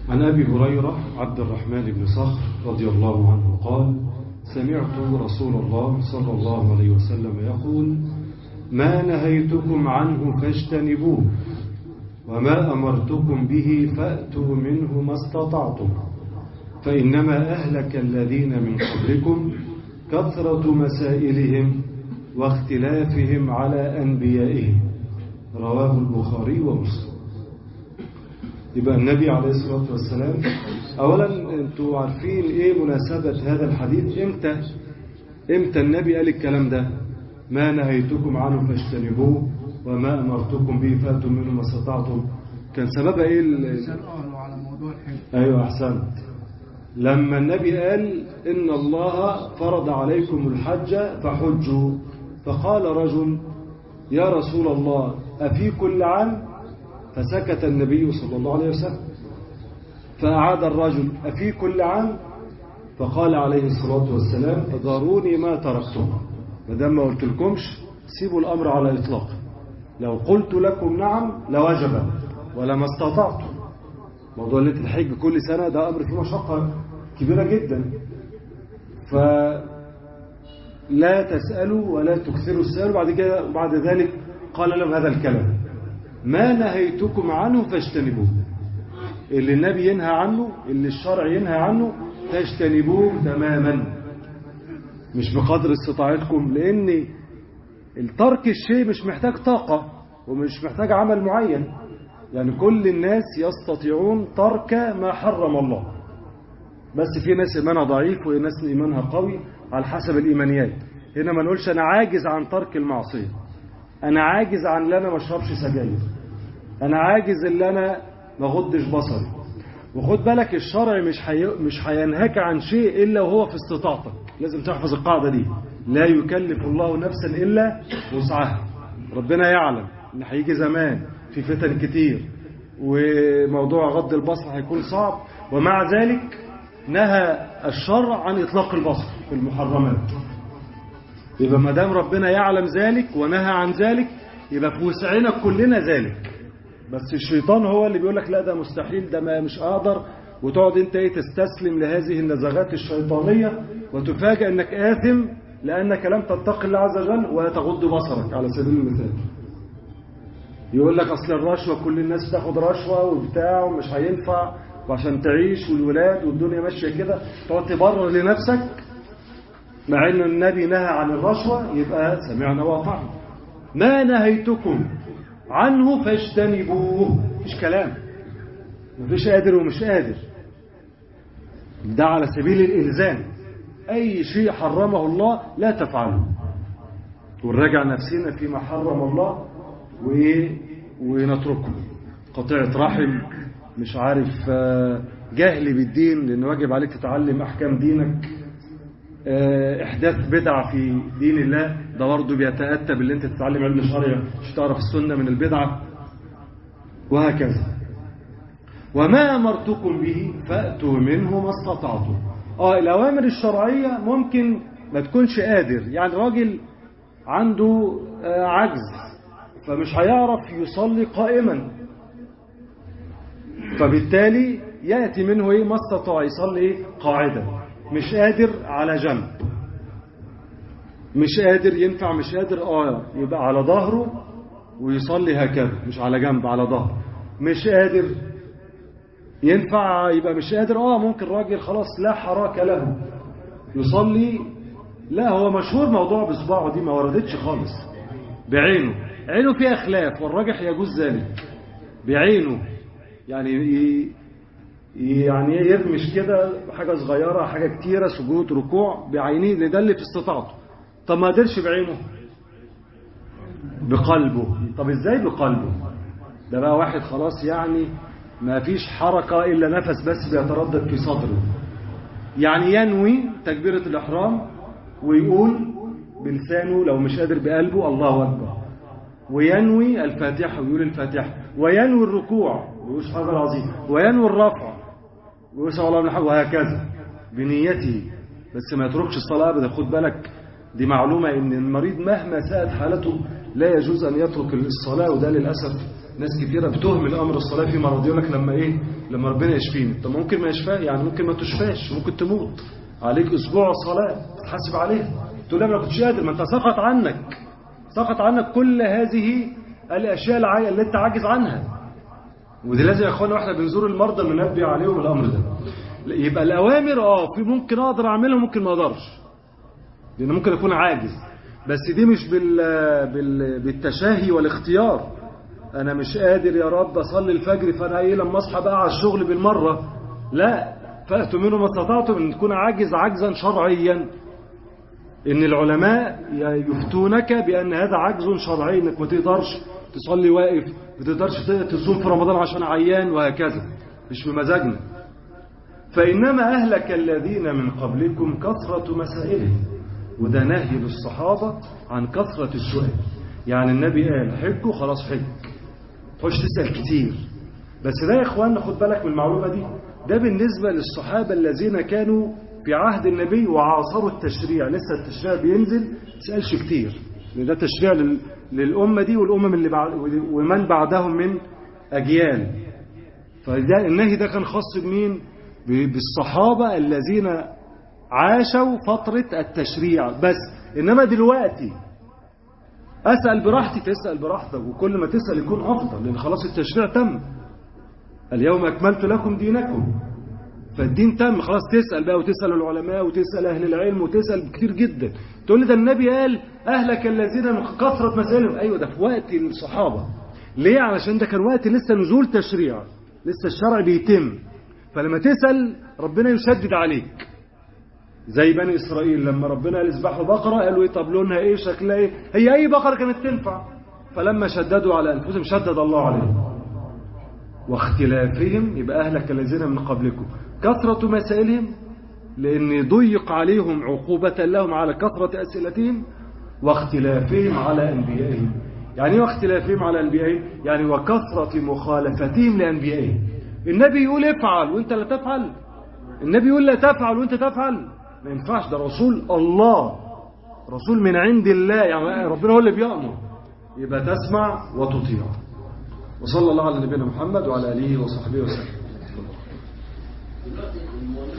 عن أبي هريرة عبد الرحمن بن صخر رضي الله عنه قال سمعت رسول الله صلى الله عليه وسلم يقول ما نهيتكم عنه فاجتنبوه وما أمرتكم به فأتوا منه ما استطعتم فإنما أهلك الذين من قبلكم كثرة مسائلهم واختلافهم على أنبيائهم رواه البخاري ومسلم يبقى النبي عليه الصلاة والسلام أولا أنتوا عارفين إيه مناسبة هذا الحديث إمتى إمتى النبي قال الكلام ده ما نهيتكم عنه فاجتنبوه وما أمرتكم به فأتوا منه ما استطعتم كان سببها إيه على موضوع الحج أيوة أحسنت لما النبي قال إن الله فرض عليكم الحج فحجوا فقال رجل يا رسول الله أفي كل عام فسكت النبي صلى الله عليه وسلم فأعاد الرجل أفي كل عام فقال عليه الصلاة والسلام ضروني ما تركتم مدام ما قلت لكمش سيبوا الأمر على إطلاق لو قلت لكم نعم لوجب ولما استطعتم موضوع ليلة الحج كل سنة ده أمر فيه مشقة كبيرة جدا فلا تسألوا ولا تكثروا السؤال بعد كده بعد ذلك قال لهم هذا الكلام ما نهيتكم عنه فاجتنبوه اللي النبي ينهى عنه اللي الشرع ينهى عنه فاجتنبوه تماما مش بقدر استطاعتكم لأن الترك الشيء مش محتاج طاقة ومش محتاج عمل معين يعني كل الناس يستطيعون ترك ما حرم الله بس في ناس إيمانها ضعيف وناس إيمانها قوي على حسب الإيمانيات هنا ما نقولش أنا عاجز عن ترك المعصية أنا عاجز عن اللي أنا ما اشربش سجاير أنا عاجز اللي أنا ما غضش بصري وخد بالك الشرع مش حي... مش هينهاك عن شيء إلا وهو في استطاعتك لازم تحفظ القاعدة دي لا يكلف الله نفسا إلا وسعها ربنا يعلم إن هيجي زمان في فتن كتير وموضوع غض البصر هيكون صعب ومع ذلك نهى الشرع عن إطلاق البصر في المحرمات يبقى ما دام ربنا يعلم ذلك ونهى عن ذلك يبقى في وسعنا كلنا ذلك بس الشيطان هو اللي بيقول لك لا ده مستحيل ده ما مش اقدر وتقعد انت ايه تستسلم لهذه النزغات الشيطانية وتفاجئ انك آثم لانك لم تتقي الله عز وجل وتغض بصرك على سبيل المثال يقول لك اصل الرشوة كل الناس بتاخد رشوة وبتاع ومش هينفع وعشان تعيش والولاد والدنيا ماشية كده تقعد تبرر لنفسك مع ان النبي نهى عن الرشوة يبقى سمعنا واطعنا ما نهيتكم عنه فاجتنبوه مفيش كلام مفيش قادر ومش قادر ده على سبيل الإلزام أي شيء حرمه الله لا تفعله ونراجع نفسنا فيما حرم الله وإيه ونتركه قطيعة رحم مش عارف جهل بالدين لأن واجب عليك تتعلم أحكام دينك إحداث بدعة في دين الله ده برضه بيتأتى باللي أنت تتعلم علم شرعي مش تعرف السنة من البدعة وهكذا وما أمرتكم به فأتوا منه ما استطعتم آه الأوامر الشرعية ممكن ما تكونش قادر يعني راجل عنده عجز فمش هيعرف يصلي قائما فبالتالي يأتي منه إيه ما استطاع يصلي إيه قاعدا مش قادر على جنب مش قادر ينفع مش قادر اه يبقى على ظهره ويصلي هكذا مش على جنب على ظهر مش قادر ينفع يبقى مش قادر اه ممكن راجل خلاص لا حراك له يصلي لا هو مشهور موضوع بصباعه دي ما وردتش خالص بعينه عينه فيها خلاف والراجح يجوز ذلك بعينه يعني يعني يرمش كده حاجة صغيرة حاجة كتيرة سجود ركوع بعينيه لده اللي في استطاعته طب ما قدرش بعينه بقلبه طب ازاي بقلبه ده بقى واحد خلاص يعني ما فيش حركة إلا نفس بس بيتردد في صدره يعني ينوي تكبيرة الإحرام ويقول بلسانه لو مش قادر بقلبه الله أكبر وينوي الفاتحة ويقول الفاتحة وينوي الركوع ويقول سبحان العظيم وينوي الرفع ويسأل الله من حق وهكذا بنيته بس ما يتركش الصلاة أبدا خد بالك دي معلومة إن المريض مهما ساءت حالته لا يجوز أن يترك الصلاة وده للأسف ناس كثيرة بتهمل أمر الصلاة في مرض يقول لك لما إيه لما ربنا يشفيني طب ممكن ما يشفى يعني ممكن ما تشفاش ممكن تموت عليك أسبوع صلاة تحاسب عليها تقول لا ما كنتش قادر ما أنت سقط عنك سقط عنك كل هذه الأشياء العي- اللي أنت عاجز عنها ودي لازم يا اخوانا واحنا بنزور المرضى ننبه عليهم الامر ده يبقى الاوامر اه في ممكن اقدر اعملها ممكن ما اقدرش لان ممكن اكون عاجز بس دي مش بال... بال... بالتشاهي والاختيار انا مش قادر يا رب اصلي الفجر فانا ايه لما اصحى بقى على الشغل بالمره لا فاتوا منه ما استطعتم ان تكون عاجز عجزا شرعيا ان العلماء يفتونك بان هذا عجز شرعي انك ما تقدرش تصلي واقف ما تقدرش تصوم في رمضان عشان عيان وهكذا مش بمزاجنا فانما اهلك الذين من قبلكم كثره مسائلهم وده نهي للصحابه عن كثره السؤال يعني النبي قال حجوا خلاص حج تخش تسال كتير بس ده يا اخوان خد بالك من المعلومه دي ده بالنسبه للصحابه الذين كانوا في عهد النبي وعاصروا التشريع لسه التشريع بينزل ما تسالش كتير لان ده تشريع لل... للامه دي والامم اللي بعد ومن بعدهم من اجيال فده النهي ده كان خاص بمين ب- بالصحابه الذين عاشوا فتره التشريع بس انما دلوقتي اسال براحتي تسال براحتك وكل ما تسال يكون افضل لان خلاص التشريع تم اليوم اكملت لكم دينكم فالدين تم خلاص تسأل بقى وتسأل العلماء وتسأل أهل العلم وتسأل كتير جدا تقول لي ده النبي قال أهلك الذين من كثرة مسائلهم أيوة ده في وقت الصحابة ليه علشان ده كان وقت لسه نزول تشريع لسه الشرع بيتم فلما تسأل ربنا يشدد عليك زي بني إسرائيل لما ربنا قال اذبحوا بقرة قالوا إيه طب لونها إيه شكلها إيه هي أي بقرة كانت تنفع فلما شددوا على أنفسهم شدد الله عليهم واختلافهم يبقى أهلك الذين من قبلكم كثرة مسائلهم لأن ضيق عليهم عقوبة لهم على كثرة أسئلتهم واختلافهم على أنبيائهم يعني ايه واختلافهم على أنبيائهم يعني وكثرة مخالفتهم لأنبيائهم النبي يقول افعل وانت لا تفعل النبي يقول لا تفعل وانت تفعل ما ينفعش ده رسول الله رسول من عند الله يعني ربنا هو اللي بيأمر يبقى تسمع وتطيع وصلى الله على نبينا محمد وعلى آله وصحبه وسلم